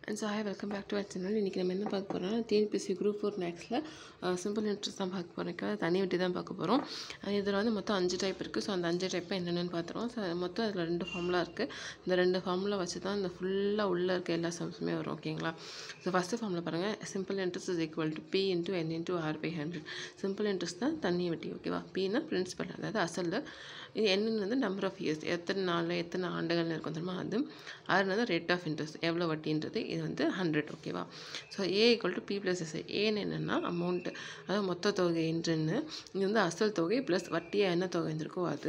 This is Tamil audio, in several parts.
and so hi welcome back to our channel இன்றைக்கி நம்ம என்ன பார்க்க போகிறோம்னா டிஎன்பிசி குரூப் ஃபோர் மேக்ஸில் சிம்பிள் இன்ட்ரெஸ்ட் தான் பார்க்க போகிறோம் தனி வட்டி தான் பார்க்க போகிறோம் இதில் வந்து மொத்தம் அஞ்சு டைப் இருக்குது ஸோ அந்த அஞ்சு டைப்பை என்னென்னு பார்த்துருவோம் ஸோ மொத்தம் அதில் ரெண்டு ஃபார்முலா இருக்குது இந்த ரெண்டு ஃபார்முலா வச்சு தான் இந்த ஃபுல்லாக உள்ளே இருக்க எல்லா சம்ஸுமே வரும் ஓகேங்களா ஸோ ஃபஸ்ட்டு ஃபார்முலா பாருங்கள் simple interest is equal to P into N into R by hundred simple interest தான் தண்ணி வட்டி ஓகேவா பின்னா பிரின்சிபல் அதாவது அசல் இது என்னன்னு வந்து நம்பர் ஆஃப் இயர்ஸ் எத்தனை நாள் எத்தனை ஆண்டுகள் இருக்கும் தெரியுமா அது ஆறுனது ரேட் ஆஃப் இன்ட்ரெஸ்ட் எவ்வளோ வட்டின்றது இது வந்து ஹண்ட்ரட் ஓகேவா so A equal to P plus S ஏன்னு என்னென்னா அமௌண்ட்டு அதாவது மொத்த தொகை என்றுன்னு இது வந்து அசல் தொகை ப்ளஸ் வட்டியாக என்ன தொகை இருந்திருக்கோ அது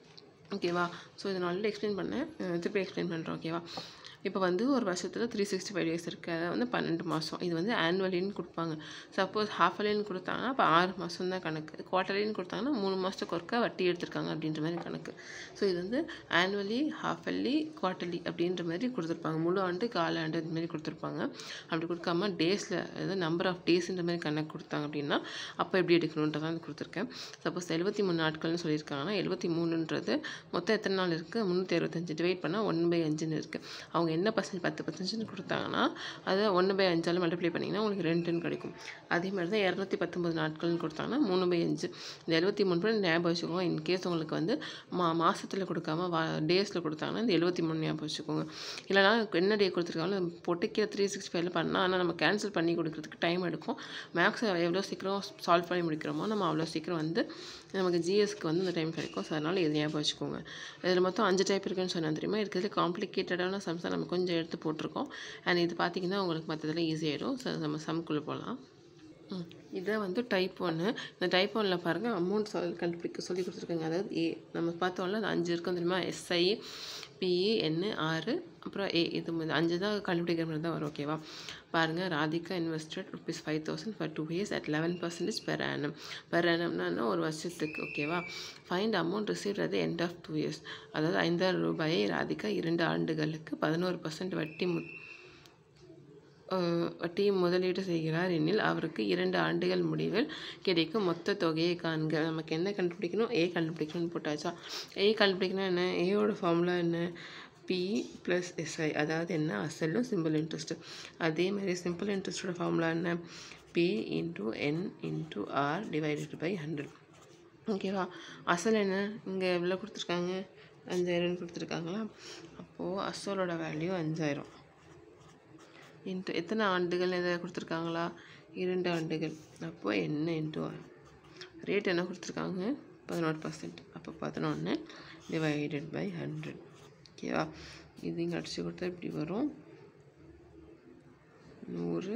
ஓகேவா ஸோ இதை நான் ஆல்ரெடி எக்ஸ்பிளைன் பண்ணேன் அஹ் திருப்பி எக்ஸ்பிளைன் பண்ணுறேன் ஓகேவா இப்போ வந்து ஒரு வருஷத்தில் த்ரீ சிக்ஸ்டி ஃபைவ் டேஸ் இருக்குது அதாவது வந்து பன்னெண்டு மாதம் இது வந்து ஆனுவலின்னு கொடுப்பாங்க சப்போஸ் ஹாஃப் அலின்னு கொடுத்தாங்கன்னா அப்போ ஆறு மாதம் தான் கணக்கு குவார்டர்லின்னு கொடுத்தாங்கன்னா மூணு மாதத்துக்கு ஒருக்கா வட்டி எடுத்திருக்காங்க அப்படின்ற மாதிரி கணக்கு ஸோ இது வந்து ஆனுவலி ஹாஃப் அலி குவார்டர்லி அப்படின்ற மாதிரி கொடுத்துருப்பாங்க முழு ஆண்டு கால ஆண்டு இந்த மாதிரி கொடுத்துருப்பாங்க அப்படி கொடுக்காம டேஸில் அதாவது நம்பர் ஆஃப் டேஸ்ன்ற மாதிரி கணக்கு கொடுத்தாங்க அப்படின்னா அப்போ எப்படி எடுக்கணுன்றதான் கொடுத்துருக்கேன் சப்போஸ் எழுபத்தி மூணு நாட்கள்னு சொல்லியிருக்காங்கன்னா எழுபத்தி மூணுன்றது மொத்தம் எத்தனை நாள் இருக்குது முந்நூற்றி அறுபத்தஞ்சு டிவைட் பண்ணால் ஒன் பை அஞ்சுன்னு இருக்குது அவங்க என்ன பர்சன்ட் பத்து பர்சன்ட்னு கொடுத்தாங்கன்னா அதை ஒன்று பை அஞ்சால் மல்டிப்ளை பண்ணிங்கன்னா உங்களுக்கு ரெண்டுன்னு கிடைக்கும் அதே மாதிரி தான் இரநூத்தி பத்தொம்பது நாட்கள்னு கொடுத்தாங்கன்னா மூணு பை அஞ்சு இந்த எழுபத்தி மூணு பேர் ஞாபகம் வச்சுக்கோங்க இன்கேஸ் உங்களுக்கு வந்து மா மாதத்தில் கொடுக்காம வா டேஸில் கொடுத்தாங்கன்னா இந்த எழுபத்தி மூணு ஞாபகம் வச்சுக்கோங்க இல்லைனா என்ன டே கொடுத்துருக்காங்களோ பொட்டிக்கிற த்ரீ சிக்ஸ் ஃபைவ்ல பண்ணால் ஆனால் நம்ம கேன்சல் பண்ணி கொடுக்குறதுக்கு டைம் எடுக்கும் மேக்ஸ் எவ்வளோ சீக்கிரம் சால்வ் பண்ணி முடிக்கிறோமோ நம்ம அவ்வளோ சீக்கிரம் வந்து நமக்கு ஜிஎஸ்க்கு வந்து இந்த டைம் கிடைக்கும் ஸோ அதனால் இது ஞாபகம் வச்சுக்கோங்க இதில் மொத்தம் அஞ்சு டைப் இருக்குன்னு சொன்னேன் தெரியுமா இருக்கிறதுல காம்ப்ளிகேட்டடான சம்ஸ் நம்ம கொஞ்சம் எடுத்து போட்டிருக்கோம் அண்ட் இது பார்த்திங்கன்னா உங்களுக்கு மற்றதெல்லாம் ஈஸியாகிடும் ஸோ நம்ம சம்குள்ளே போகலாம் ம் இதை வந்து டைப் ஒன்று இந்த டைப் ஒன்னில் பாருங்கள் அமௌண்ட் சொல் கண்டுபிடிக்க சொல்லி கொடுத்துருக்காங்க அதாவது ஏ நம்ம பார்த்தோம்ல அது அஞ்சு இருக்கும் தெரியுமா எஸ்ஐ பிஇ என்னு ஆறு அப்புறம் ஏ இது வந்து அஞ்சு தான் கண்டுபிடிக்கிற மாதிரி தான் வரும் ஓகேவா பாருங்கள் Radhika invested rupees five thousand for two years at eleven percentage per annum per ஆனம்னா ஒரு வருஷத்துக்கு ஓகேவா ஃபைண்ட் அமௌண்ட் ரிசீவ் அது எண்ட் ஆஃப் டூ இயர்ஸ் அதாவது ஐந்தாயிரம் ரூபாயை ராதிகா இரண்டு ஆண்டுகளுக்கு பதினோரு பர்சன்ட் வட்டி மு வட்டி முதலீடு செய்கிறார் எனில் அவருக்கு இரண்டு ஆண்டுகள் முடிவில் கிடைக்கும் மொத்த தொகையை காண்க நமக்கு என்ன கண்டுபிடிக்கணும் ஏ கண்டுபிடிக்கணும்னு போட்டாச்சா ஏ கண்டுபிடிக்கணும் என்ன ஏயோட ஃபார்முலா என்ன பி ப்ளஸ் எஸ்ஐ அதாவது என்ன அசலும் சிம்பிள் இன்ட்ரெஸ்ட்டு அதே மாதிரி சிம்பிள் இன்ட்ரெஸ்ட்டோட ஃபார்முலா என்ன P into N into R divided by hundred ஓகேவா அசல் என்ன இங்கே எவ்வளோ கொடுத்துருக்காங்க அஞ்சாயிரம் கொடுத்துருக்காங்களா அப்போது அசலோட வேல்யூ அஞ்சாயிரம் இன்ட்டு எத்தனை ஆண்டுகள் இதை கொடுத்துருக்காங்களா இரண்டு ஆண்டுகள் அப்போது என்ன இன்ட்டு ரேட் என்ன கொடுத்துருக்காங்க பதினோரு பர்சன்ட் அப்போ பதினொன்று டிவைடட் பை ஹண்ட்ரட் ஓகேவா இது இங்கே அடிச்சு கொடுத்தா இப்படி வரும் நூறு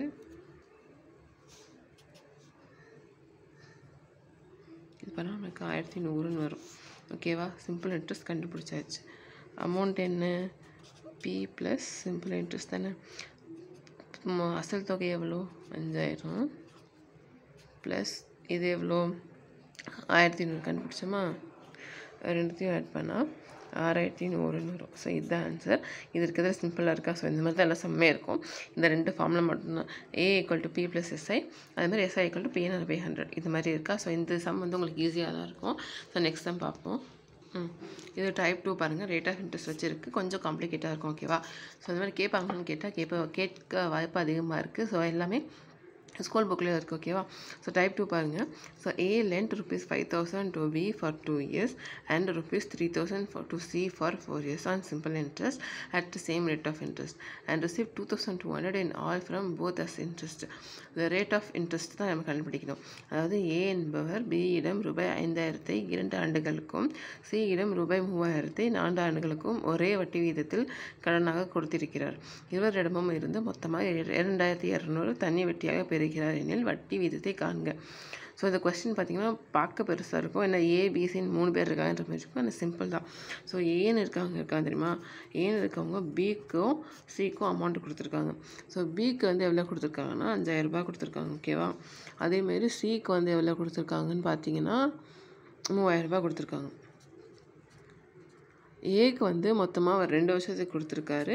இது பண்ணால் நமக்கு ஆயிரத்தி நூறுன்னு வரும் ஓகேவா சிம்பிள் இன்ட்ரெஸ்ட் கண்டுபிடிச்சாச்சு அமௌண்ட் என்ன பி ப்ளஸ் சிம்பிள் இன்ட்ரெஸ்ட் தானே அசல் தொகை எவ்வளோ அஞ்சாயிரம் ப்ளஸ் இது எவ்வளோ ஆயிரத்தி நூறு கண்டுபிடிச்சோமா ரெண்டுத்தையும் ஆட் பண்ணால் ஆறாயிரத்தி நூறுன்னு வரும் ஸோ இதுதான் ஆன்சர் இது இருக்கிறது சிம்பிளாக இருக்கா ஸோ இந்த மாதிரி தான் எல்லாம் செம்மையாக இருக்கும் இந்த ரெண்டு ஃபார்மில் மட்டும்தான் A equal to P plus SI அதே மாதிரி SI equal to PNR by hundred இது மாதிரி இருக்கா ஸோ இந்த சம் வந்து உங்களுக்கு ஈஸியாக தான் இருக்கும் ஸோ நெக்ஸ்ட் தான் பார்ப்போம் ம் இது டைப் டூ பாருங்கள் ரேட் ஆஃப் இன்ட்ரெஸ்ட் வச்சுருக்கு கொஞ்சம் காம்ப்ளிகேட்டாக இருக்கும் ஓகேவா ஸோ இந்த மாதிரி கேட்பாங்கன்னு கேட்டால் கேட்ப கேட்க வாய்ப்பு அதிகமாக இருக்குது ஸோ எல்லாமே ஸ்கூல் புக்லேயும் இருக்குது ஓகேவா ஸோ டைப் டூ பாருங்கள் so A Lent rupees five thousand to be for two years and rupees three thousand for to C for four years on simple interest at the same rate of interest and receive two thousand two hundred in all from both as interest இந்த ரேட் ஆஃப் இன்ட்ரெஸ்ட் தான் நம்ம கண்டுபிடிக்கணும் அதாவது ஏ என்பவர் பியிடம் ரூபாய் ஐந்தாயிரத்தை இரண்டு ஆண்டுகளுக்கும் சியிடம் ரூபாய் மூவாயிரத்தை நான்கு ஆண்டுகளுக்கும் ஒரே வட்டி வீதத்தில் கடனாக கொடுத்திருக்கிறார் இருவரிடமும் இருந்து மொத்தமாக இரண்டாயிரத்தி இரநூறு தனி வட்டியாக பெறுகிறார் எனில் வட்டி வீதத்தை காண்க ஸோ இந்த கொஸ்டின் பார்த்தீங்கன்னா பார்க்க பெருசாக இருக்கும் ஏன்னா ஏபிசின்னு மூணு பேர் இருக்காங்கன்ற மாதிரி இருக்கும் ஆனால் சிம்பிள் தான் ஸோ ஏன்னு இருக்காங்க இருக்காங்க தெரியுமா ஏன்னு இருக்கவங்க பிக்கும் சிக்கும் அமௌண்ட் கொடுத்துருக்காங்க ஸோ பிக்கு வந்து எவ்வளோ கொடுத்துருக்காங்கன்னா அஞ்சாயிரரூபா கொடுத்துருக்காங்க ஓகேவா அதேமாரி சிக்கு வந்து எவ்வளோ கொடுத்துருக்காங்கன்னு பார்த்தீங்கன்னா மூவாயிரரூபா கொடுத்துருக்காங்க ஏக்கு வந்து மொத்தமாக அவர் ரெண்டு வருஷத்துக்கு கொடுத்துருக்காரு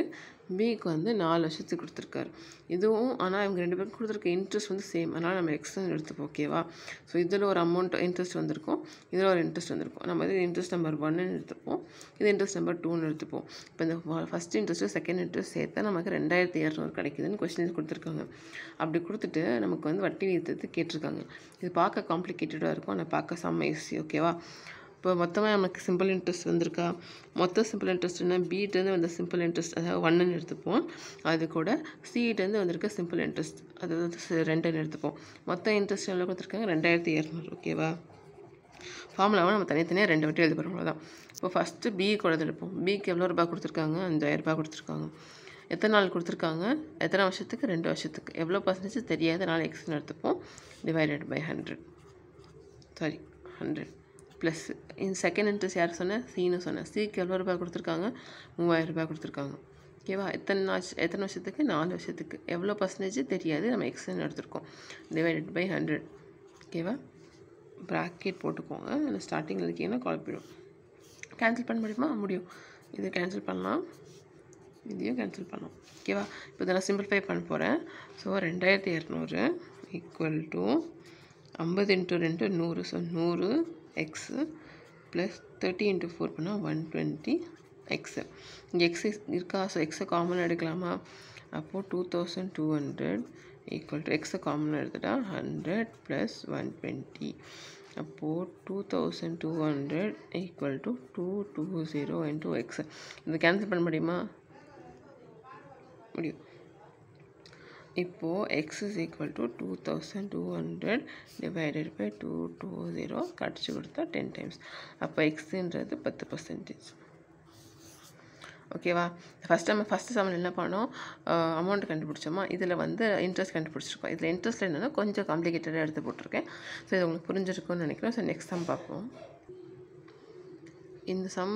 பிக்கு வந்து நாலு வருஷத்துக்கு கொடுத்துருக்காரு இதுவும் ஆனால் இவங்க ரெண்டு பேரும் கொடுத்துருக்க இன்ட்ரெஸ்ட் வந்து சேம் அதனால் நம்ம எக்ஸ்டன் எடுத்துப்போம் ஓகேவா ஸோ இதில் ஒரு அமௌண்ட் இன்ட்ரெஸ்ட் வந்திருக்கும் இதில் ஒரு இன்ட்ரெஸ்ட் வந்திருக்கும் நம்ம இது இன்ட்ரெஸ்ட் நம்பர் ஒன்னு எடுத்துப்போம் இது இன்ட்ரெஸ்ட் நம்பர் டூன்னு எடுத்துப்போம் இப்போ இந்த ஃபஸ்ட் இன்ட்ரெஸ்ட்டு செகண்ட் இன்ட்ரெஸ்ட் சேர்த்தா நமக்கு ரெண்டாயிரத்தி இரநூறு கிடைக்குதுன்னு கொஸ்டின்ஸ் கொடுத்துருக்காங்க அப்படி கொடுத்துட்டு நமக்கு வந்து வட்டி விகிதத்தை கேட்டிருக்காங்க இது பார்க்க காம்ப்ளிகேட்டடாக இருக்கும் ஆனால் பார்க்க செம்ம ஈஸி ஓகேவா இப்போ மொத்தமாக நமக்கு சிம்பிள் இன்ட்ரெஸ்ட் வந்திருக்கா மொத்த சிம்பிள் இன்ட்ரெஸ்ட்னா பீட்டேருந்து வந்த சிம்பிள் இன்ட்ரெஸ்ட் அதாவது ஒன்றுன்னு எடுத்துப்போம் அது கூட சியிட்டேருந்து வந்திருக்க சிம்பிள் இன்ட்ரெஸ்ட் அதாவது ரெண்டுன்னு எடுத்துப்போம் மொத்த இன்ட்ரெஸ்ட் எவ்வளோ கொடுத்துருக்காங்க ரெண்டாயிரத்தி இரநூறு ஓகேவா ஃபார்முலாவை நம்ம தனித்தனியாக ரெண்டு வட்டி எழுதி போகிறோம் அவ்வளோதான் இப்போ ஃபஸ்ட்டு பி கூட எடுப்போம் பிக்கு எவ்வளோ ரூபாய் கொடுத்துருக்காங்க அஞ்சாயிரம் ரூபாய் கொடுத்துருக்காங்க எத்தனை நாள் கொடுத்துருக்காங்க எத்தனை வருஷத்துக்கு ரெண்டு வருஷத்துக்கு எவ்வளோ பர்சன்டேஜ் தெரியாத நாள் எக்ஸ்னு எடுத்துப்போம் divided by hundred sorry hundred plus இந்த செகண்ட் இன்ட்ரெஸ்ட் யார் சொன்னேன் சின்னு சொன்னேன் சிக்கு எவ்வளோ ரூபாய் கொடுத்துருக்காங்க மூவாயிரம் ரூபாய் கொடுத்துருக்காங்க ஓகேவா எத்தனை நாள் எத்தனை வருஷத்துக்கு நாலு வருஷத்துக்கு எவ்வளோ பர்சன்டேஜ் தெரியாது நம்ம எக்ஸ்ன்னு எடுத்திருக்கோம் டிவைடட் பை ஹண்ட்ரட் ஓகேவா ப்ராக்கெட் போட்டுக்கோங்க இல்லை ஸ்டார்டிங்கில் இருக்கீங்கன்னா கால் போயிடும் கேன்சல் பண்ண முடியுமா முடியும் இதை கேன்சல் பண்ணலாம் இதையும் கேன்சல் பண்ணலாம் ஓகேவா இப்போ இதை நான் சிம்பிளிஃபை பண்ண போகிறேன் ஸோ ரெண்டாயிரத்தி இரநூறு ஈக்குவல் டு ஐம்பது இன்ட்டு ரெண்டு நூறு ஸோ நூறு X plus thirty into four பண்ணால் ஒன் டுவெண்ட்டி எக்ஸு இங்கே எக்ஸ் இருக்கா ஸோ எக்ஸை காமன் எடுக்கலாமா அப்போது two thousand two hundred equal to எக்ஸை காமன் எடுத்துட்டா ஹண்ட்ரட் ப்ளஸ் ஒன் டுவெண்ட்டி அப்போது two thousand two hundred equal to two two zero into X இது கேன்சல் பண்ண முடியுமா முடியும் இப்போது X is equal to two thousand two hundred divided by two two zero கடிச்சு கொடுத்தா டென் டைம்ஸ் அப்போ எக்ஸுன்றது பத்து பர்சன்டேஜ் ஓகேவா ஃபஸ்ட் நம்ம ஃபஸ்ட்டு சமையல் என்ன பண்ணோம் அமௌண்ட் கண்டுபிடிச்சோமா இதில் வந்து இன்ட்ரெஸ்ட் கண்டுபிடிச்சிருக்கோம் இதில் இன்ட்ரெஸ்ட் என்னென்னா கொஞ்சம் காம்ப்ளிகேட்டடாக எடுத்து போட்டிருக்கேன் ஸோ இது உங்களுக்கு புரிஞ்சிருக்கும்னு நினைக்கிறேன் ஸோ நெக்ஸ்ட் சம் பார்ப்போம் இந்த சம்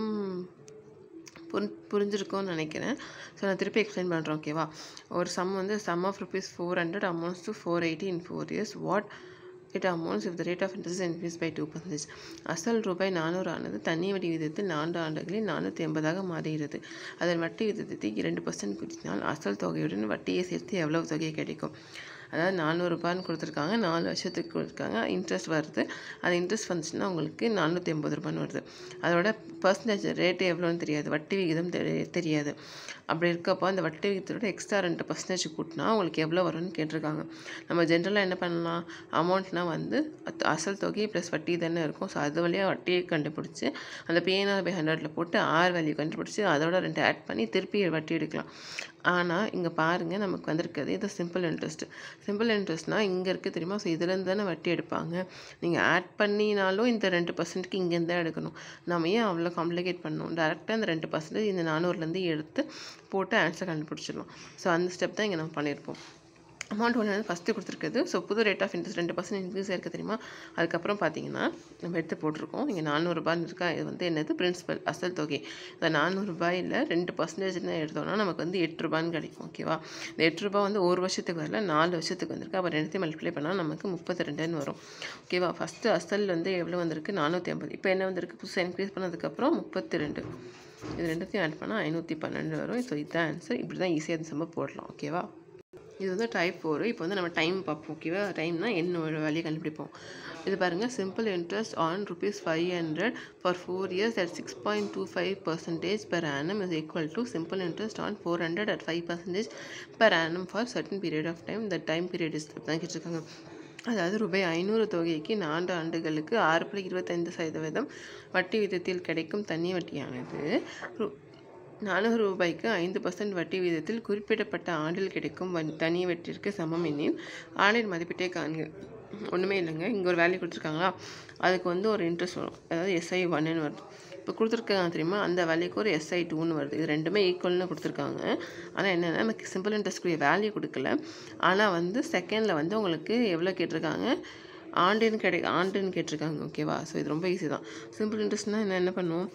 புரி புரிஞ்சிருக்கும்னு நினைக்கிறேன் ஸோ நான் திருப்பி எக்ஸ்பிளைன் பண்ணுறேன் ஓகேவா ஒரு சம் வந்து sum of rupees four hundred amounts to four eighty in four years what it amounts if the rate of interest increase by two percentage அசல் ரூபாய் நானூறு ஆனது தண்ணி வட்டி விகிதத்தில் நான்கு ஆண்டுகளில் நானூற்றி எண்பதாக மாறுகிறது அதன் வட்டி விகிதத்தை இரண்டு பர்சன்ட் கூட்டினால் அசல் தொகையுடன் வட்டியை சேர்த்து எவ்வளவு தொகை கிடைக்கும் அதாவது நானூறுரூபான்னு கொடுத்துருக்காங்க நாலு வருஷத்துக்கு கொடுத்துருக்காங்க இன்ட்ரெஸ்ட் வருது அது இன்ட்ரெஸ்ட் வந்துச்சுன்னா உங்களுக்கு நானூற்றி எண்பது ரூபான்னு வருது அதோட பர்சன்டேஜ் ரேட்டு எவ்வளோன்னு தெரியாது வட்டி விகிதம் தெரி- தெரியாது அப்படி இருக்கப்போ அந்த வட்டி விகிதத்தோட எக்ஸ்ட்ரா ரெண்டு பர்சன்டேஜ் கூட்டினா உங்களுக்கு எவ்வளோ வரும்னு கேட்டிருக்காங்க நம்ம ஜென்ரலாக என்ன பண்ணலாம் அமௌண்ட்னால் வந்து அத்- அசல் தொகை ப்ளஸ் வட்டி தானே இருக்கும் ஸோ அது வழியாக வட்டியை கண்டுபிடிச்சி அந்த பிஎன்ஆர் பை ஹண்ட்ரடில் போட்டு ஆர் வேல்யூ கண்டுபிடிச்சி அதோட ரெண்டு ஆட் பண்ணி திருப்பி வட்டி எடுக்கலாம் ஆனால் இங்கே பாருங்கள் நமக்கு வந்திருக்கிறது இது சிம்பிள் இன்ட்ரெஸ்ட் சிம்பிள் இன்ட்ரெஸ்ட்னால் இங்கே இருக்குது தெரியுமா ஸோ இதுலேருந்து தானே வட்டி எடுப்பாங்க நீங்கள் ஆட் பண்ணினாலும் இந்த ரெண்டு பர்சன்ட்க்கு இங்கேருந்து தான் எடுக்கணும் நம்ம ஏன் அவ்வளோ காம்ப்ளிகேட் பண்ணணும் டேரெக்டாக இந்த ரெண்டு பர்சன்டேஜ் இந்த நானூறுலேருந்து எடுத்து போட்டு ஆன்சர் கண்டுபிடிச்சிடலாம் ஸோ அந்த ஸ்டெப் தான் இங்கே நம்ம பண்ணியிருப்போம் அமௌண்ட் ஒன்று வந்து ஃபஸ்ட்டு கொடுத்துருக்குது ஸோ புது ரேட் ஆஃப் இன்ட்ரெஸ்ட் ரெண்டு பர்சன்ட் இன்க்ரீஸ் ஆயிருக்கு தெரியுமா அதுக்கப்புறம் பார்த்தீங்கன்னா நம்ம எடுத்து போட்டிருக்கோம் இங்கே நானூறுரூபான்னு இருக்கா இது வந்து என்னது பிரின்சிபல் அசல் தொகை இந்த நானூறுரூபாயில் ரெண்டு பர்சன்டேஜ் எடுத்தோம்னா நமக்கு வந்து எட்டு ரூபான்னு கிடைக்கும் ஓகேவா இந்த எட்டு ரூபாய் வந்து ஒரு வருஷத்துக்கு வரல நாலு வருஷத்துக்கு வந்திருக்கு அப்போ ரெண்டுத்தையும் மல்டிப்ளை பண்ணால் நமக்கு முப்பத்தி ரெண்டுன்னு வரும் ஓகேவா ஃபஸ்ட்டு அசல் வந்து எவ்வளோ வந்திருக்கு நானூற்றி ஐம்பது இப்போ என்ன வந்திருக்கு புதுசாக இன்க்ரீஸ் பண்ணதுக்கப்புறம் முப்பத்தி ரெண்டு இது ரெண்டுத்தையும் ஆட் பண்ணால் ஐநூற்றி பன்னெண்டு வரும் ஸோ இதுதான் ஆன்சர் இப்படி தான் ஈஸியாக இந்த சம்ப போடலாம் ஓகேவா இது வந்து டைப் ஃபோர் இப்போ வந்து நம்ம டைம் பார்ப்போம் ஓகேவா டைம்னா என்ன வேலையை கண்டுபிடிப்போம் இது பாருங்கள் simple interest on rupees five hundred for four years at six point two five percentage per annum is equal to simple interest on four hundred at five percentage per annum for certain period of time the time period is தான் கேட்டிருக்காங்க அதாவது ரூபாய் ஐநூறு தொகைக்கு நான்கு ஆண்டுகளுக்கு ஆறு புள்ளி இருபத்தைந்து சதவீதம் வட்டி விதத்தில் கிடைக்கும் தண்ணி வட்டியானது ரு- நானூறு ரூபாய்க்கு ஐந்து பர்சன்ட் வட்டி விகிதத்தில் குறிப்பிடப்பட்ட ஆண்டில் கிடைக்கும் வன் தனி வட்டிற்கு சமம் எனில் ஆண்டின் மதிப்பீட்டை காண்க ஒன்றுமே இல்லைங்க இங்கே ஒரு வேல்யூ கொடுத்துருக்காங்களா அதுக்கு வந்து ஒரு இன்ட்ரெஸ்ட் வரும் அதாவது எஸ்ஐ ஒன்னு வருது இப்போ கொடுத்துருக்காங்க தெரியுமா அந்த வேல்யூக்கு ஒரு எஸ்ஐ டூன்னு வருது இது ரெண்டுமே ஈக்குவல்னு கொடுத்துருக்காங்க ஆனால் என்னென்னா நமக்கு சிம்பிள் இன்ட்ரெஸ்ட்க்குரிய வேல்யூ கொடுக்கல ஆனால் வந்து செகண்டில் வந்து உங்களுக்கு எவ்வளோ கேட்டிருக்காங்க ஆண்டுன்னு கிடை ஆண்டுன்னு கேட்டிருக்காங்க ஓகேவா ஸோ இது ரொம்ப ஈஸி தான் சிம்பிள் இன்ட்ரெஸ்ட்னால் என்ன என்ன பண்ணுவோம்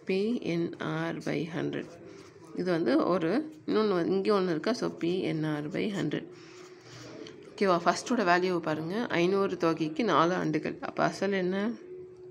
பிஎன்ஆர் பை ஹண்ட்ரட் இது வந்து ஒரு இன்னொன்று இங்கே ஒன்று இருக்கா ஸோ பிஎன்ஆர் பை ஹண்ட்ரட் ஓகேவா ஃபஸ்ட்டோட வேல்யூவை பாருங்கள் ஐநூறு தொகைக்கு நாலு ஆண்டுகள் அப்போ அசல் என்ன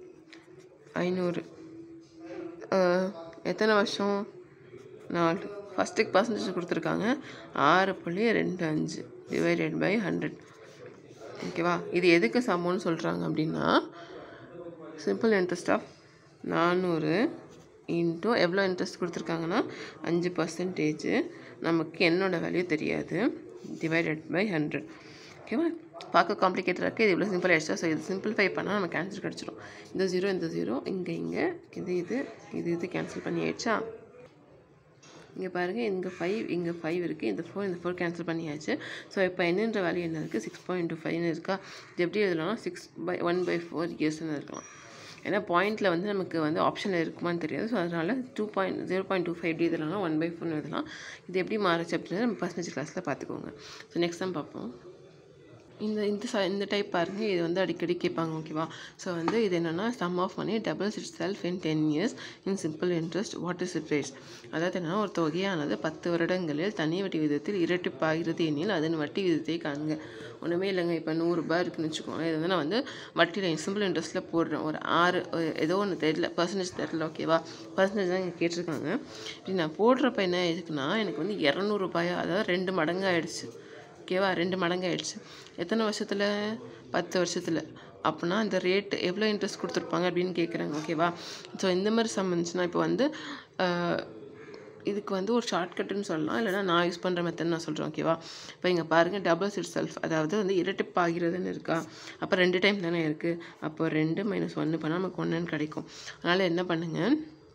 ஐநூறு அஹ், எத்தனை வருஷம் நாலு ஃபஸ்ட்டுக்கு பர்சன்டேஜ் கொடுத்துருக்காங்க ஆறு புள்ளி ரெண்டு அஞ்சு டிவைடட் பை ஹண்ட்ரட் ஓகேவா இது எதுக்கு சமம்னு சொல்கிறாங்க அப்படின்னா சிம்பிள் இன்ட்ரெஸ்ட் ஆஃப் நானூறு இன்ட்டு எவ்வளோ இன்ட்ரெஸ்ட் கொடுத்துருக்காங்கன்னா அஞ்சு பர்சன்டேஜ் நமக்கு என்னோட வேல்யூ தெரியாது டிவைடட் பை ஹண்ட்ரட் ஓகேவா பார்க்க காம்ப்ளிகேட்டடாக இருக்குது இது இவ்வளோ சிம்பிள் ஆகிடுச்சா ஸோ இது சிம்பிளிஃபை பண்ணால் நமக்கு ஆன்சர் கிடச்சிடும் இந்த ஜீரோ இந்த ஜீரோ இங்கே இங்கே இது இது இது இது கேன்சல் பண்ணி ஆயிடுச்சா இங்கே பாருங்கள் இங்கே ஃபைவ் இங்கே ஃபைவ் இருக்குது இந்த ஃபோர் இந்த ஃபோர் கேன்சல் பண்ணியாச்சு ஸோ இப்போ என்னன்ற வேல்யூ என்ன இருக்குது சிக்ஸ் பாயிண்ட் டூ ஃபைவ்னு இருக்கா இது எப்படி எழுதலாம் six by one by four இயர்ஸ்னு இருக்கலாம் ஏன்னா பாயிண்ட்டில் வந்து நமக்கு வந்து ஆப்ஷனில் இருக்குமான்னு தெரியாது ஸோ அதனால் two point zero point two five எப்படி எழுதலாம் ஒன் பை ஃபோர்னு எழுதலாம் இது எப்படி மாறுச்சு அப்படின்னு நம்ம பர்சன்டேஜ் கிளாஸில் பார்த்துக்கோங்க ஸோ நெக்ஸ்ட் டைம் பார்ப்போம் இந்த இந்த ச இந்த டைப் பாருங்கள் இது வந்து அடிக்கடி கேட்பாங்க ஓகேவா ஸோ வந்து இது என்னென்னா sum of money doubles it itself in ten years in simple interest what is it rate அதாவது என்னென்னா ஒரு தொகையானது பத்து வருடங்களில் தனி வட்டி விதத்தில் இரட்டிப்பாகிறது எனில் அதன் வட்டி விதத்தை காண்க ஒன்றுமே இல்லைங்க இப்போ நூறுரூபா இருக்குன்னு வச்சுக்கோங்க இது வந்து நான் வந்து வட்டியில் சிம்பிள் இன்ட்ரெஸ்ட்டில் போடுறேன் ஒரு ஆறு ஒரு- ஏதோ ஒன்று தெரியல பர்சன்டேஜ் தெரியல ஓகேவா பர்சன்டேஜ் தான் இங்கே கேட்டிருக்காங்க இப்படி நான் போடுறப்ப என்ன எதுக்குன்னா எனக்கு வந்து இரநூறுபாயா அதாவது ரெண்டு மடங்கு ஆயிடுச்சு ஓகேவா ரெண்டு மடங்கு ஆயிடுச்சு எத்தனை வருஷத்தில் பத்து வருஷத்தில் அப்படின்னா அந்த ரேட் எவ்வளோ இன்ட்ரெஸ்ட் கொடுத்துருப்பாங்க அப்படின்னு கேட்குறாங்க ஓகேவா ஸோ இந்த மாதிரி சம் இருந்துச்சுன்னா இப்போ வந்து ஆஹ், இதுக்கு வந்து ஒரு ஷார்ட்கட்டுன்னு சொல்லலாம் இல்லைனா நான் யூஸ் பண்ணுற மெத்தட் நான் சொல்கிறேன் ஓகேவா இப்போ இங்கே பாருங்கள் டபுள்ஸ் இட் செல்ஃப் அதாவது வந்து இரட்டிப்பாகிறதுன்னு இருக்கா அப்போ ரெண்டு டைம் தானே இருக்குது அப்போ ரெண்டு மைனஸ் ஒன்று பண்ணால் நமக்கு ஒன்றுன்னு கிடைக்கும் அதனால் என்ன பண்ணுங்கள்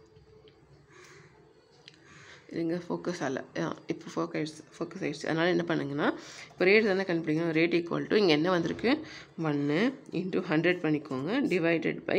இதுங்க ஃபோக்கஸ் ஆகல இப்போ ஃபோக்கஸ் ஆயிடுச்சு ஃபோக்கஸ் ஆயிடுச்சு அதனால் என்ன பண்ணுங்கன்னா இப்போ ரேட் தானே கண்டுபிடிக்கணும் ரேட் ஈக்குவல் டு இங்கே என்ன வந்திருக்கு ஒன்று இன்ட்டு ஹண்ட்ரட் பண்ணிக்கோங்க டிவைடட் பை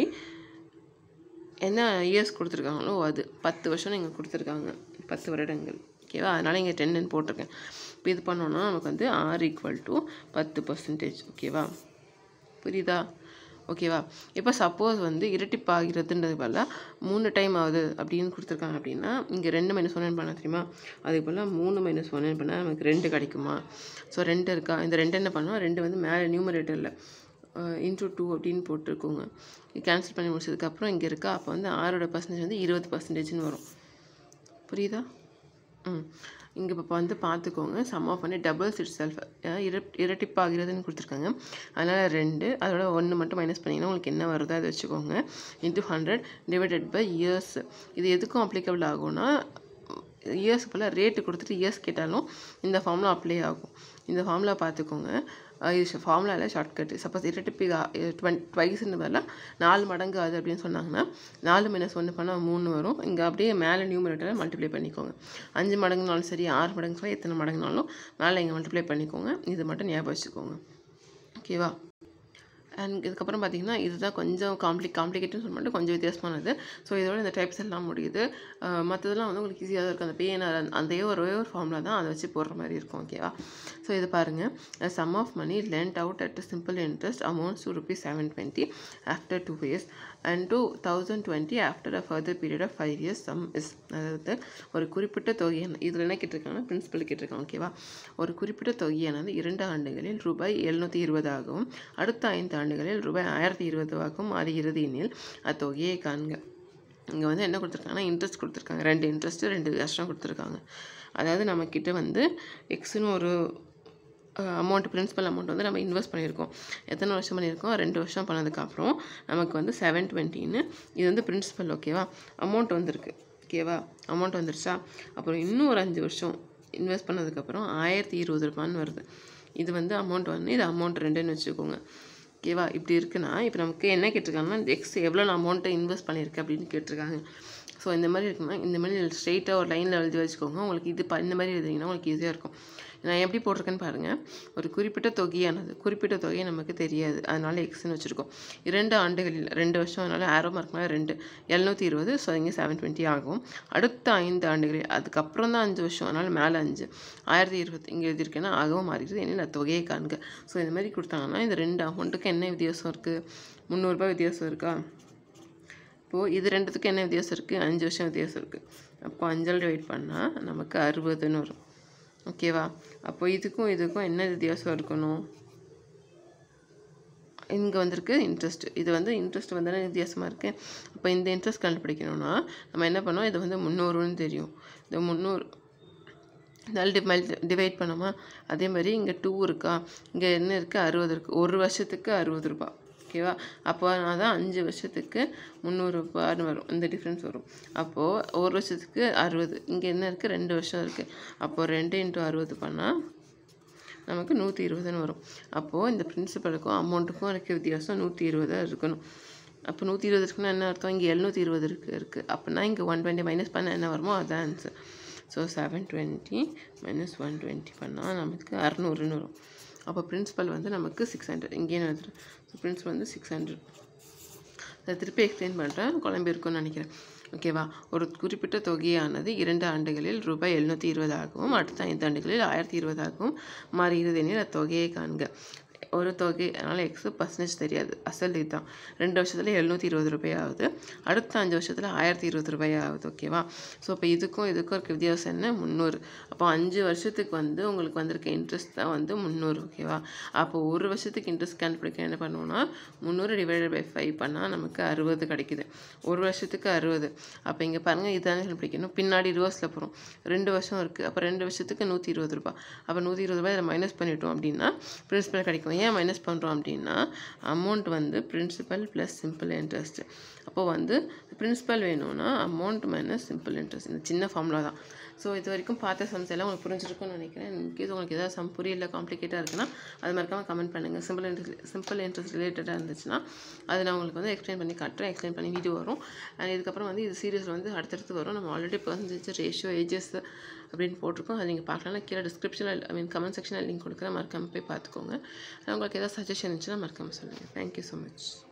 என்ன இயர்ஸ் கொடுத்துருக்காங்களோ அது பத்து வருஷம் இங்கே கொடுத்துருக்காங்க பத்து வருடங்கள் ஓகேவா அதனால் இங்கே டென்னு போட்டிருக்கேன் இப்போ இது பண்ணோன்னா நமக்கு வந்து ஆர் ஈக்குவல் டு பத்து பர்சன்டேஜ் ஓகேவா புரியுதா ஓகேவா இப்போ சப்போஸ் வந்து இரட்டிப்பாகிறதுன்றது பதிலாக மூணு டைம் ஆகுது அப்படின்னு கொடுத்துருக்காங்க அப்படின்னா இங்கே ரெண்டு மைனஸ் ஒன்னு பண்ண தெரியுமா அதுக்கு பதிலாக மூணு மைனஸ் ஒன்னு பண்ணால் நமக்கு ரெண்டு கிடைக்குமா ஸோ ரெண்டு இருக்கா இந்த ரெண்டு என்ன பண்ணோம் ரெண்டு வந்து மேலே நியூமரேட்டரில் இன்டூ டூ அப்படின்னு போட்டிருக்கோங்க கேன்சல் பண்ணி முடிச்சதுக்கப்புறம் இங்கே இருக்கா அப்போ வந்து ஆறோட பர்சன்டேஜ் வந்து இருபது பர்சன்டேஜ்னு வரும் புரியுதா ம் இங்கே இப்போ வந்து பார்த்துக்கோங்க sum of money doubles it செல்ஃப் இரட்டிப்பாகிறதுன்னு கொடுத்துருக்காங்க அதனால் ரெண்டு அதோட ஒன்று மட்டும் மைனஸ் பண்ணிங்கன்னா உங்களுக்கு என்ன வருதோ அதை வச்சுக்கோங்க into hundred divided by years இது எதுக்கும் அப்ளிகபிள் ஆகும்னா இயர்ஸ் போல் ரேட்டு கொடுத்துட்டு இயர்ஸ் கேட்டாலும் இந்த ஃபார்முலா அப்ளை ஆகும் இந்த ஃபார்முலா பார்த்துக்கோங்க அஹ் இது ஃபார்முலாவில் ஷார்ட்கட் சப்போஸ் இரட்டிப்பு டுவெண்ட் ட்வைஸ்னு பதிலாக நாலு மடங்கு ஆகுது அப்படின்னு சொன்னாங்கன்னா நாலு மைனஸ் ஒன்று பண்ணால் மூணு வரும் இங்கே அப்படியே மேலே நியூமரேட்டரை மல்டிப்ளை பண்ணிக்கோங்க அஞ்சு மடங்குனாலும் சரி ஆறு மடங்கு சரி எத்தனை மடங்குனாலும் மேலே இங்கே மல்டிப்ளை பண்ணிக்கோங்க இது மட்டும் ஞாபகம் வச்சுக்கோங்க ஓகேவா அண்ட் இதுக்கப்புறம் பார்த்தீங்கன்னா இதுதான் கொஞ்சம் காம்ப்ளி காம்ப்ளிகேட்னு சொல்ல மாட்டேன் கொஞ்சம் வித்தியாசமானது ஸோ இதோட இந்த டைப்ஸ் எல்லாம் முடியுது அஹ் மற்றதெல்லாம் வந்து உங்களுக்கு ஈஸியாக இருக்கும் அந்த பேனர் அந்த ஒரே ஒரு ஃபார்முலா தான் அதை வச்சு போடுற மாதிரி இருக்கும் ஓகேவா ஸோ இது பாருங்கள் sum of money lent out at simple interest amounts to rupees seven twenty after two years and to thousand twenty after a further period of five years sum is அதாவது ஒரு குறிப்பிட்ட தொகையான இதில் என்ன கேட்டிருக்காங்கன்னா பிரின்சிபல் கேட்டிருக்காங்க ஓகேவா ஒரு குறிப்பிட்ட தொகையானது இரண்டு ஆண்டுகளில் ரூபாய் எழுநூற்றி இருபதாகவும் அடுத்த ஐந்து ஆண்டுகளில் ரூபாய் ஆயிரத்தி இருபதுவாகவும் மாறுகிறது எனில் அத்தொகையை காண்க இங்கே வந்து என்ன கொடுத்துருக்காங்கன்னா இன்ட்ரெஸ்ட் கொடுத்துருக்காங்க ரெண்டு இன்ட்ரெஸ்ட்டு ரெண்டு கஷ்டம் கொடுத்துருக்காங்க அதாவது நம்மக்கிட்ட வந்து எக்ஸ்னு ஒரு அமௌண்ட் பிரின்சிபல் அமௌண்ட் வந்து நம்ம இன்வெஸ்ட் பண்ணியிருக்கோம் எத்தனை வருஷம் பண்ணியிருக்கோம் ரெண்டு வருஷம் பண்ணதுக்கப்புறம் நமக்கு வந்து செவன் டுவெண்ட்டின்னு இது வந்து பிரின்சிபல் ஓகேவா அமௌண்ட் வந்திருக்கு ஓகேவா அமௌண்ட் வந்துருச்சா அப்புறம் இன்னும் ஒரு அஞ்சு வருஷம் இன்வெஸ்ட் பண்ணதுக்கப்புறம் ஆயிரத்தி இருபது ரூபான்னு வருது இது வந்து அமௌண்ட் ஒன்று இது அமௌண்ட் ரெண்டுன்னு வச்சுக்கோங்க ஓகேவா இப்படி இருக்குன்னா இப்போ நமக்கு என்ன கேட்டிருக்காங்கன்னா எக்ஸ் எவ்வளோ நான் அமௌண்ட்டை இன்வெஸ்ட் பண்ணியிருக்கேன் அப்படின்னு கேட்டிருக்காங்க ஸோ இந்த மாதிரி இருக்குன்னா இந்த மாதிரி ஸ்ட்ரெயிட்டாக ஒரு லைனில் எழுதி வச்சுக்கோங்க உங்களுக்கு இது ப இந்த மாதிரி எழுதிங்கன்னா உங்களுக்கு ஈஸியாக இருக்கும் நான் எப்படி போட்டிருக்கேன்னு பாருங்கள் ஒரு குறிப்பிட்ட தொகையானது குறிப்பிட்ட தொகை நமக்கு தெரியாது அதனால எக்ஸ்னு வச்சுருக்கோம் இரண்டு ஆண்டுகளில் ரெண்டு வருஷம் அதனால ஆரோ மார்க்னால ரெண்டு எழுநூற்றி இருபது ஸோ இங்கே செவன் டுவெண்ட்டி ஆகும் அடுத்த ஐந்து ஆண்டுகளில் அதுக்கப்புறம் தான் அஞ்சு வருஷம் அதனால் மேலே அஞ்சு ஆயிரத்தி இருபத்தி இங்கே எழுதியிருக்கேன்னா ஆகவும் மாறிடுது ஏன்னா நான் தொகையை காண்க ஸோ இந்த மாதிரி கொடுத்தாங்கன்னா இந்த ரெண்டு அமௌண்ட்டுக்கு என்ன வித்தியாசம் இருக்குது முந்நூறுரூபா வித்தியாசம் இருக்கா இப்போது இது ரெண்டுத்துக்கும் என்ன வித்தியாசம் இருக்குது அஞ்சு வருஷம் வித்தியாசம் இருக்குது அப்போ அஞ்சால் டிவைட் பண்ணால் நமக்கு அறுபதுன்னு வரும் ஓகேவா அப்போ இதுக்கும் இதுக்கும் என்ன வித்தியாசம் இருக்கணும் இங்கே வந்திருக்கு இன்ட்ரெஸ்ட் இது வந்து இன்ட்ரெஸ்ட் வந்து வித்தியாசமாக இருக்குது அப்போ இந்த இன்ட்ரெஸ்ட் கண்டுபிடிக்கணும்னா நம்ம என்ன பண்ணோம் இது வந்து முந்நூறுன்னு தெரியும் இந்த முந்நூறு இதனால் டி மல்டி டிவைட் பண்ணோமா அதே மாதிரி இங்கே டூ இருக்கா இங்கே என்ன இருக்குது அறுபது இருக்குது ஒரு வருஷத்துக்கு அறுபது ரூபா ஓகேவா அப்போ அதான் அஞ்சு வருஷத்துக்கு முந்நூறுரூபான்னு வரும் இந்த டிஃப்ரென்ஸ் வரும் அப்போது ஒரு வருஷத்துக்கு அறுபது இங்கே என்ன இருக்குது ரெண்டு வருஷம் இருக்குது அப்போது ரெண்டு இன்ட்டு அறுபது பண்ணால் நமக்கு நூற்றி இருபதுன்னு வரும் அப்போது இந்த பிரின்சிபலுக்கும் அமௌண்ட்டுக்கும் இருக்க வித்தியாசம் நூற்றி இருபதாக இருக்கணும் அப்போ நூற்றி இருபது இருக்குன்னா என்ன அர்த்தம் இங்கே எழுநூற்றி இருபது இருக்குது இருக்குது அப்படின்னா இங்கே ஒன் டுவெண்ட்டி மைனஸ் பண்ண என்ன வருமோ அதுதான் answer so seven twenty minus one twenty பண்ணால் நமக்கு அறநூறுன்னு வரும் அப்போ பிரின்சிபல் வந்து நமக்கு சிக்ஸ் ஹண்ட்ரட் இங்கேயே எழுதுறேன் ஸோ பிரின்சிபல் வந்து சிக்ஸ் ஹண்ட்ரட் அதை திருப்பி எக்ஸ்பிளைன் பண்ணுறேன் குழம்பு இருக்கும்னு நினைக்கிறேன் ஓகேவா ஒரு குறிப்பிட்ட தொகையானது இரண்டு ஆண்டுகளில் ரூபாய் எழுநூற்றி இருபதாகவும் அடுத்த ஐந்து ஆண்டுகளில் ஆயிரத்தி இருபதாகவும் மாறுகிறது எனில் அத்தொகையை காண்க ஒரு தொகை அதனால் எக்ஸு பர்சன்டேஜ் தெரியாது அசல் இதுதான் ரெண்டு வருஷத்துல எழுநூற்றி இருபது ரூபாய் ஆகுது அடுத்த அஞ்சு வருஷத்தில் ஆயிரத்தி இருபது ரூபாய் ஆகுது ஓகேவா ஸோ இப்போ இதுக்கும் இதுக்கும் இருக்க வித்தியாசம் என்ன முந்நூறு அப்போ அஞ்சு வருஷத்துக்கு வந்து உங்களுக்கு வந்திருக்க இன்ட்ரெஸ்ட் தான் வந்து முந்நூறு ஓகேவா அப்போ ஒரு வருஷத்துக்கு இன்ட்ரெஸ்ட் கண்டுபிடிக்க என்ன பண்ணுவோம்னா முந்நூறு டிவைடட் பை ஃபைவ் பண்ணால் நமக்கு அறுபது கிடைக்குது ஒரு வருஷத்துக்கு அறுபது அப்போ இங்கே பாருங்கள் இதானே கண்டுபிடிக்கணும் பின்னாடி ரிவர்ஸில் போகிறோம் ரெண்டு வருஷம் இருக்குது அப்போ ரெண்டு வருஷத்துக்கு நூற்றி இருபது ரூபாய் அப்போ நூற்றி இருபது ரூபாய் இதில் மைனஸ் பண்ணிட்டோம் அப்படின்னா பிரின்சிபல் கிடைக்கும் ஏன் மைனஸ் பண்ணுறோம் அப்படின்னா அமௌண்ட் வந்து பிரின்சிபல் ப்ளஸ் சிம்பிள் இன்ட்ரெஸ்ட் அப்போ வந்து பிரின்சிபல் வேணும்னா அமௌண்ட் மைனஸ் சிம்பிள் இன்ட்ரெஸ்ட் இந்த சின்ன ஃபார்முலா தான் ஸோ இது வரைக்கும் பார்த்த சம்ஸ் எல்லாம் உங்களுக்கு புரிஞ்சிருக்கும்னு நினைக்கிறேன் இன்கேஸ் உங்களுக்கு ஏதாவது சம் புரியல காம்ப்ளிகேட்டாக இருக்குன்னா அது மறக்காமல் கமெண்ட் பண்ணுங்கள் சிம்பிள் இன்ட்ரெஸ்ட் சிம்பிள் இன்ட்ரெஸ்ட் ரிலேட்டடாக இருந்துச்சுன்னா அதை நான் உங்களுக்கு வந்து எக்ஸ்பிளைன் பண்ணி காட்டுறேன் எக்ஸ்பிளைன் பண்ணி வீடியோ வரும் அண்ட் இதுக்கப்புறம் வந்து இது சீரியஸ் வந்து அடுத்தடுத்து வரும் நம்ம ஆல்ரெடி பர்சன்டேஜ் ரேஷியோ ஏஜஸ் அப்படின்னு போட்டிருக்கோம் அதை நீங்கள் பார்க்கலாம் கீழே டிஸ்கிரிப்ஷனில் ஐ மீன் கமெண்ட் செக்ஷனில் லிங்க் கொடுக்குறேன் மறக்காமல் போய் பார்த்துக்கோங்க உங்களுக்கு ஏதாவது சஜஷன் இருந்துச்சுன்னா மறக்காமல் சொல்லுங்கள் தேங்க்யூ ஸோ மச்